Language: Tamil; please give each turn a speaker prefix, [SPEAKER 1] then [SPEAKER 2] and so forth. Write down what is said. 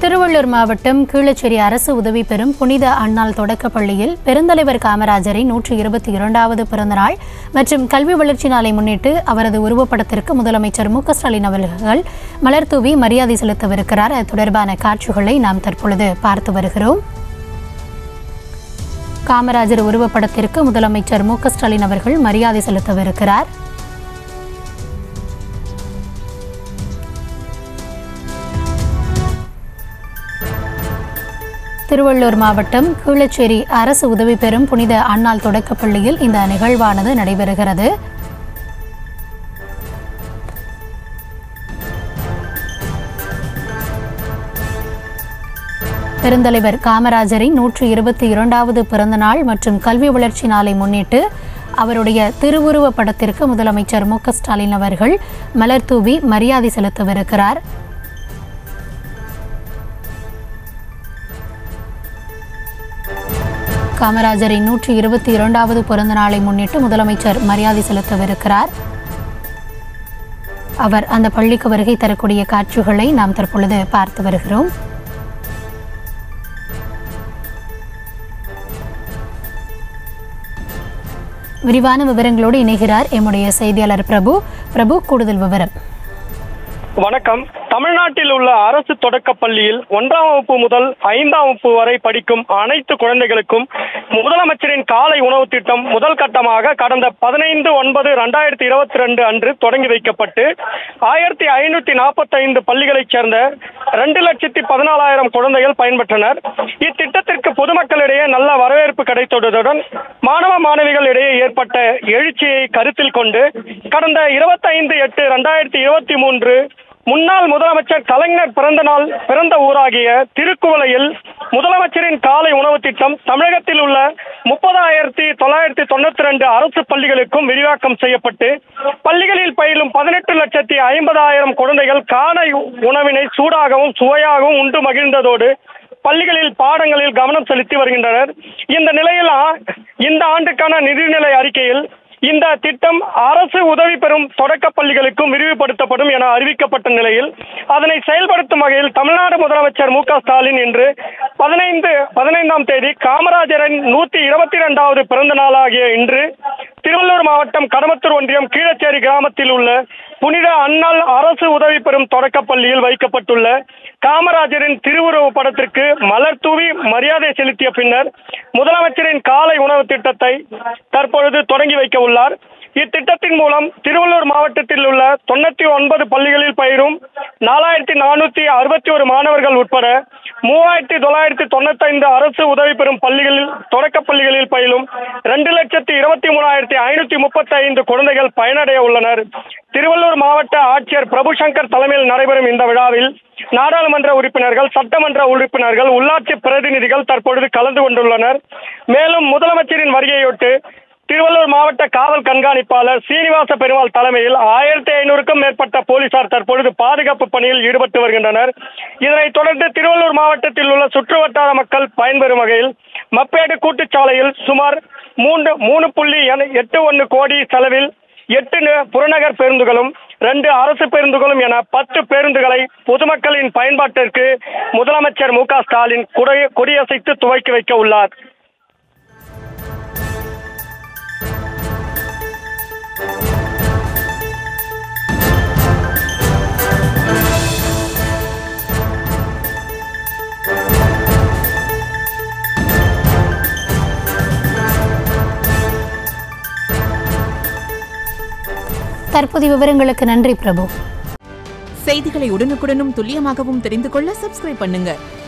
[SPEAKER 1] திருவள்ளூர் மாவட்டம் கீழச்சேரி அரசு உதவி பெறும் புனித அன்னாள் தொடக்கப் பள்ளியில் பெருந்தலைவர் காமராஜரின் நூற்றி இருபத்தி இரண்டாவது பிறந்தநாள் மற்றும் கல்வி வளர்ச்சி நாளை முன்னிட்டு அவரது உருவப்படத்திற்கு முதலமைச்சர் மு க ஸ்டாலின் அவர்கள் மலர்தூவி மரியாதை செலுத்தவிருக்கிறார் அது தொடர்பான காட்சிகளை நாம் தற்பொழுது பார்த்து வருகிறோம் காமராஜர் உருவப்படத்திற்கு முதலமைச்சர் மு க ஸ்டாலின் அவர்கள் மரியாதை செலுத்தவிருக்கிறார் திருவள்ளூர் மாவட்டம் கீழச்சேரி அரசு உதவி பெறும் புனித அன்னாள் தொடக்கப் பள்ளியில் இந்த நிகழ்வானது நடைபெறுகிறது பெருந்தலைவர் காமராஜரின் நூற்றி இருபத்தி இரண்டாவது பிறந்த நாள் மற்றும் கல்வி வளர்ச்சி நாளை முன்னிட்டு அவருடைய திருவுருவ படத்திற்கு முதலமைச்சர் மு க ஸ்டாலின் அவர்கள் மலர் தூவி மரியாதை செலுத்தவிருக்கிறார் காமராஜரின் நூற்றி இருபத்தி இரண்டாவது பிறந்த நாளை முன்னிட்டு முதலமைச்சர் மரியாதை செலுத்தவிருக்கிறார் அவர் அந்த பள்ளிக்கு வருகை தரக்கூடிய காட்சிகளை நாம் தற்பொழுது பார்த்து வருகிறோம் விரிவான விவரங்களோடு இணைகிறார் எம்முடைய செய்தியாளர் பிரபு பிரபு கூடுதல் விவரம்
[SPEAKER 2] வணக்கம் தமிழ்நாட்டில் உள்ள அரசு தொடக்கப் பள்ளியில் ஒன்றாம் வகுப்பு முதல் ஐந்தாம் வகுப்பு வரை படிக்கும் அனைத்து குழந்தைகளுக்கும் முதலமைச்சரின் காலை உணவு திட்டம் முதல் கட்டமாக கடந்த பதினைந்து ஒன்பது ரெண்டாயிரத்தி இருபத்தி ரெண்டு அன்று தொடங்கி வைக்கப்பட்டு ஆயிரத்தி ஐநூத்தி நாற்பத்தி ஐந்து பள்ளிகளைச் சேர்ந்த ரெண்டு லட்சத்தி பதினாலாயிரம் குழந்தைகள் பயன்பெற்றனர் இத்திட்டத்திற்கு பொதுமக்களிடையே நல்ல வரவேற்பு கிடைத்ததுடன் மாணவ மாணவிகளிடையே ஏற்பட்ட எழுச்சியை கருத்தில் கொண்டு கடந்த இருபத்தைந்து எட்டு ரெண்டாயிரத்தி இருபத்தி மூன்று முன்னாள் முதலமைச்சர் கலைஞர் பிறந்த நாள் பிறந்த ஊராகிய திருக்குவளையில் முதலமைச்சரின் காலை உணவு திட்டம் தமிழகத்தில் உள்ள முப்பதாயிரத்தி தொள்ளாயிரத்தி தொண்ணூத்தி ரெண்டு அரசு பள்ளிகளுக்கும் விரிவாக்கம் செய்யப்பட்டு பள்ளிகளில் பயிலும் பதினெட்டு லட்சத்தி ஐம்பதாயிரம் குழந்தைகள் காலை உணவினை சூடாகவும் சுவையாகவும் உண்டு மகிழ்ந்ததோடு பள்ளிகளில் பாடங்களில் கவனம் செலுத்தி வருகின்றனர் இந்த நிலையில் ஆ- இந்த ஆண்டுக்கான நிதிநிலை அறிக்கையில் இந்த திட்டம் அரசு உதவி பெறும் தொடக்க பள்ளிகளுக்கும் விரிவுபடுத்தப்படும் என அறிவிக்கப்பட்ட நிலையில் அதனை செயல்படுத்தும் வகையில் தமிழ்நாடு முதலமைச்சர் மு க ஸ்டாலின் இன்று பதினைந்து பதினைந்தாம் தேதி காமராஜரின் நூத்தி இருபத்தி இரண்டாவது பிறந்த நாளாகிய இன்று திருவள்ளூர் மாவட்டம் கடமத்தூர் ஒன்றியம் கீழச்சேரி கிராமத்தில் உள்ள புனித அன்னாள் அரசு உதவி பெறும் தொடக்கப் பள்ளியில் வைக்கப்பட்டுள்ள காமராஜரின் திருவுருவ படத்திற்கு மலர் தூவி மரியாதை செலுத்திய பின்னர் முதலமைச்சரின் காலை உணவு திட்டத்தை தற்பொழுது தொடங்கி வைக்க உள்ளார் இத்திட்டத்தின் மூலம் திருவள்ளூர் மாவட்டத்தில் உள்ள தொண்ணூத்தி ஒன்பது பள்ளிகளில் பயிரும் நாலாயிரத்தி நானூத்தி அறுபத்தி ஒரு மாணவர்கள் உட்பட மூவாயிரத்தி தொள்ளாயிரத்தி தொண்ணூத்தைந்து அரசு உதவி பெறும் பள்ளிகளில் தொடக்க பள்ளிகளில் பயிலும் ரெண்டு லட்சத்தி இருபத்தி மூணாயிரத்தி ஐநூத்தி முப்பத்தி ஐந்து குழந்தைகள் பயனடைய உள்ளனர் திருவள்ளூர் மாவட்ட ஆட்சியர் பிரபு சங்கர் தலைமையில் நடைபெறும் இந்த விழாவில் நாடாளுமன்ற உறுப்பினர்கள் சட்டமன்ற உறுப்பினர்கள் உள்ளாட்சி பிரதிநிதிகள் தற்பொழுது கலந்து கொண்டுள்ளனர் மேலும் முதலமைச்சரின் வருகையொட்டு திருவள்ளூர் மாவட்ட காவல் கண்காணிப்பாளர் சீனிவாச பெருமாள் தலைமையில் ஆயிரத்தி ஐநூறுக்கும் மேற்பட்ட போலீசார் தற்பொழுது பாதுகாப்பு பணியில் ஈடுபட்டு வருகின்றனர் இதனைத் தொடர்ந்து திருவள்ளூர் மாவட்டத்தில் உள்ள சுற்றுவட்டார மக்கள் பயன்பெறும் வகையில் மப்பேடு கூட்டுச்சாலையில் சுமார் மூன்று மூணு புள்ளி என- எட்டு ஒன்று கோடி செலவில் எட்டு நு- புறநகர் பேருந்துகளும் ரெண்டு அரசு பேருந்துகளும் என பத்து பேருந்துகளை பொதுமக்களின் பயன்பாட்டிற்கு முதலமைச்சர் மு க ஸ்டாலின் குடை- கொடியசைத்து துவக்கி வைக்க உள்ளார்
[SPEAKER 1] தற்போதைய விவரங்களுக்கு நன்றி பிரபு
[SPEAKER 3] செய்திகளை உடனுக்குடனும் துல்லியமாகவும் தெரிந்து கொள்ள சப்ஸ்கிரைப் பண்ணுங்க